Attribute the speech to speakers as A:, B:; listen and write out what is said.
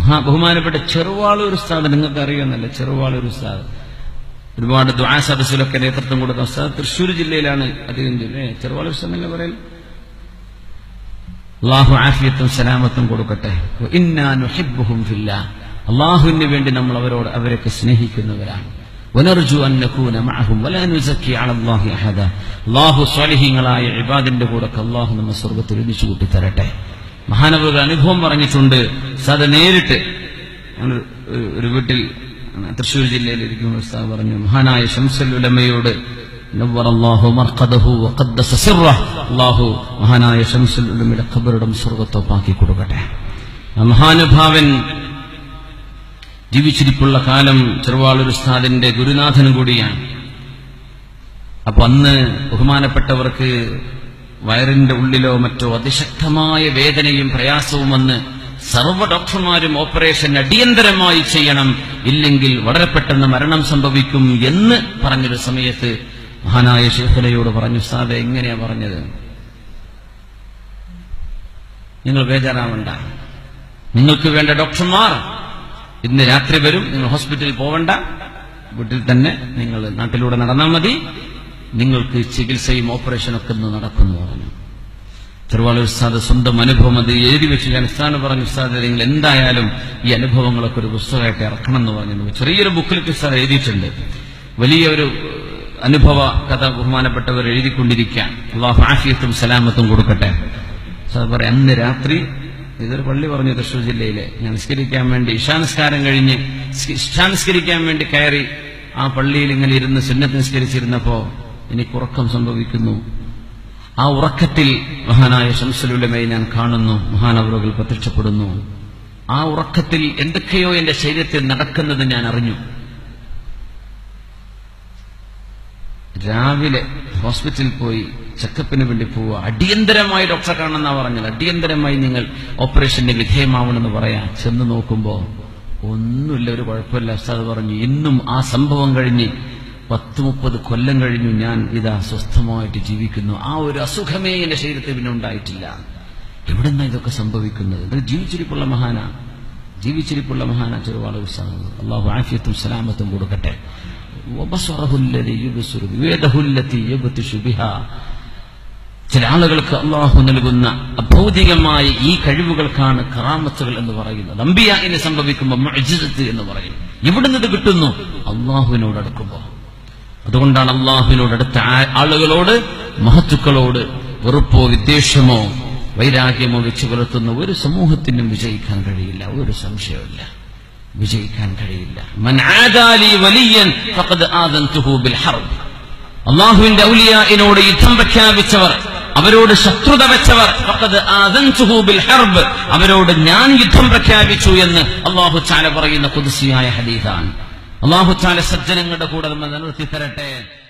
A: മഹാ ബഹുമാനപ്പെട്ട ചെറുവാളൂർ ഉസ്താദ് നിങ്ങൾക്ക് അറിയുന്നല്ല ചെറുവാളൂർ ഉസ്താദ് ഒരുപാട് ദ്വാ സദസ്സിലൊക്കെ നേതൃത്വം കൊടുത്ത ഉസ്താദ് തൃശ്ശൂർ ജില്ലയിലാണ് അധികം ജില്ല ഏ, ചെറുവാളൂർ ഉസ്താദ് എന്നല്ലേ പറയൽ അള്ളാഹു ആഫിയത്തും സലാമത്തും കൊടുക്കട്ടെ ഇന്നാ നുഹിബ്ബുഹും ഫില്ലാ അള്ളാഹുവിന് വേണ്ടി നമ്മൾ അവരോട് അവരൊക്കെ സ്നേഹിക്കുന്നവരാണ് വനർജു അൻ നകൂന മഅഹും വലാ നുസക്കി അല അല്ലാഹി അഹദ അല്ലാഹു സ്വാലിഹീങ്ങളായ ഇബാദിന്റെ കൂടെ അല്ലാഹു നമ്മെ സ്വർഗ്ഗത്തിൽ ഒരുമിച്ച് കൂട്ടി തരട്ടെ മഹാനവരുടെ അനുഭവം പറഞ്ഞിട്ടുണ്ട് സത് നേരിട്ട് ഞങ്ങൾ ഒരു- ഒരു വീട്ടിൽ തൃശ്ശൂർ ജില്ലയിൽ ഇരിക്കുന്ന ഉസ്താദ് പറഞ്ഞു മഹാനായ ഷംസുൽ ഉലമയോട് നവ്വറ അല്ലാഹു മർഖദഹു വഖദ്ദസ സിർറഹ് അല്ലാഹു മഹാനായ ഷംസുൽ ഉലമയുടെ ഖബറിടം സ്വർഗ്ഗത്തോപ്പാക്കി കൊടുക്കട്ടെ ആ മഹാനുഭാവൻ ജീവിച്ചിരിപ്പുള്ള കാലം ചെറുവാളൂർ ഉസ്താദിന്റെ ഗുരുനാഥനും കൂടിയാണ് അപ്പൊ അന്ന് ബഹുമാനപ്പെട്ടവർക്ക് വയറിന്റെ ഉള്ളിലോ മറ്റോ അതിശക്തമായ വേദനയും പ്രയാസവും വന്ന് സർവ്വ ഡോക്ടർമാരും ഓപ്പറേഷൻ അടിയന്തരമായി ചെയ്യണം ഇല്ലെങ്കിൽ വളരെ പെട്ടെന്ന് മരണം സംഭവിക്കും എന്ന് പറഞ്ഞൊരു സമയത്ത് മഹാനായ ഷെയ്ഖുലയോട് പറഞ്ഞു ഉസ്താദെ എങ്ങനെയാ പറഞ്ഞത് നിങ്ങൾ ബേജാറാവണ്ട നിങ്ങൾക്ക് വേണ്ട ഡോക്ടർമാർ ഇന്ന് രാത്രി വരും നിങ്ങൾ ഹോസ്പിറ്റലിൽ പോവണ്ട വീട്ടിൽ തന്നെ നിങ്ങൾ നാട്ടിലൂടെ നടന്നാൽ മതി നിങ്ങൾക്ക് ചികിത്സയും ഓപ്പറേഷനും ഒക്കെ ഇന്ന് നടക്കുന്നു പറഞ്ഞു ചെറുവാളൂർ ഉസ്താദ് സ്വന്തം അനുഭവം അത് എഴുതി വെച്ച് ഞാൻ ഉസ്താദ് പറഞ്ഞു ഉസ്താദ് നിങ്ങൾ എന്തായാലും ഈ അനുഭവങ്ങളൊക്കെ ഒരു പുസ്തകമായിട്ട് ഇറക്കണം എന്ന് പറഞ്ഞു ചെറിയൊരു ബുക്കിൽ ഉസ്താദ് എഴുതിയിട്ടുണ്ട് വലിയൊരു അനുഭവ കഥ ബഹുമാനപ്പെട്ടവർ എഴുതിക്കൊണ്ടിരിക്കാൻ അള്ളാഹു ആഫിയത്തും സലാമത്തും കൊടുക്കട്ടെ ഉസ്താദ് പറയാം അന്ന് രാത്രി ഇതൊരു പള്ളി പറഞ്ഞു തൃശ്ശൂർ ജില്ലയിലെ ഞാൻ നിസ്കരിക്കാൻ വേണ്ടി ഇഷാനിസ്കാരം കഴിഞ്ഞ് ഇഷാനിസ്കരിക്കാൻ വേണ്ടി കയറി ആ പള്ളിയിൽ ഇങ്ങനെ ഇരുന്ന് സുന്നത്ത് നിസ്കരിച്ചിരുന്നപ്പോ എനിക്ക് ഉറക്കം സംഭവിക്കുന്നു ആ ഉറക്കത്തിൽ മഹാനായ ശംസലുലമയെ ഞാൻ കാണുന്നു മഹാനവറുകൾ പ്രത്യക്ഷപ്പെടുന്നു ആ ഉറക്കത്തിൽ എന്തൊക്കെയോ എന്റെ ശരീരത്തിൽ നടക്കുന്നത് ഞാൻ അറിഞ്ഞു രാവിലെ ഹോസ്പിറ്റലിൽ പോയി ചെക്കപ്പിന് വേണ്ടി പോവുക അടിയന്തരമായി ഡോക്ടറെ കാണണമെന്നാ പറഞ്ഞത് അടിയന്തരമായി നിങ്ങൾ ഓപ്പറേഷന് വിധേയമാവണമെന്ന് പറയാം ചെന്ന് നോക്കുമ്പോ ഒന്നുമില്ല ഒരു കുഴപ്പമില്ല ഉസ്താദ് പറഞ്ഞു ഇന്നും ആ സംഭവം കഴിഞ്ഞ് പത്ത് മുപ്പത് കൊല്ലം കഴിഞ്ഞു ഞാൻ ഇതാ സ്വസ്ഥമായിട്ട് ജീവിക്കുന്നു ആ ഒരു അസുഖമേ എന്റെ ശരീരത്തിൽ പിന്നെ ഉണ്ടായിട്ടില്ല എവിടെന്നാ ഇതൊക്കെ സംഭവിക്കുന്നത് ഇത് ജീവിച്ചിരിപ്പുള്ള മഹാന ജീവിച്ചിരിപ്പുള്ള മഹാന ചെറുവാള ഉത്സാഹം അള്ളാഹു ആഫിയത്തും സലാമത്തും കൊടുക്കട്ടെ وبصره الذي يبصر بيده التي يبطش بها ചില ആളുകൾക്ക് അള്ളാഹു നൽകുന്ന അഭൗതികമായ ഈ കഴിവുകൾക്കാണ് കറാമത്തുകൾ എന്ന് പറയുന്നത് അമ്പിയായിന് സംഭവിക്കുമ്പോൾ മുഅ്ജിസത്ത് എന്ന് പറയും എവിടുന്ന് ഇത് കിട്ടുന്നു അള്ളാഹുവിനോട് അടുക്കുമ്പോൾ അതുകൊണ്ടാണ് അള്ളാഹുവിനോട് അടുത്ത ആ- ആളുകളോട് മഹത്തുക്കളോട് വെറുപ്പോ വിദ്വേഷമോ വൈരാഗ്യമോ വെച്ച് പുലർത്തുന്ന ഒരു സമൂഹത്തിനും വിജയിക്കാൻ കഴിയില്ല ഒരു സംശയമില്ല വിജയിക്കാൻ കഴിയില്ല മൻ ആദാലി വലിയൻ ഫഖദ് ആദൻതുഹു ബിൽ ഹർബ് അള്ളാഹുവിന്റെ ഔലിയായിനോട് യുദ്ധം പ്രഖ്യാപിച്ചവർ അവരോട് ശത്രുത വെച്ചവർ ഫഖദ് ആദൻതുഹു ബിൽ ഹർബ് അവരോട് ഞാൻ യുദ്ധം പ്രഖ്യാപിച്ചു എന്ന് അള്ളാഹു ചാല പറയുന്ന കുതിസിയായ ഹദീസാണ് അള്ളാഹു ചാല സജ്ജനങ്ങളുടെ കൂടെ നമ്മൾ നിലനിർത്തി തരട്ടെ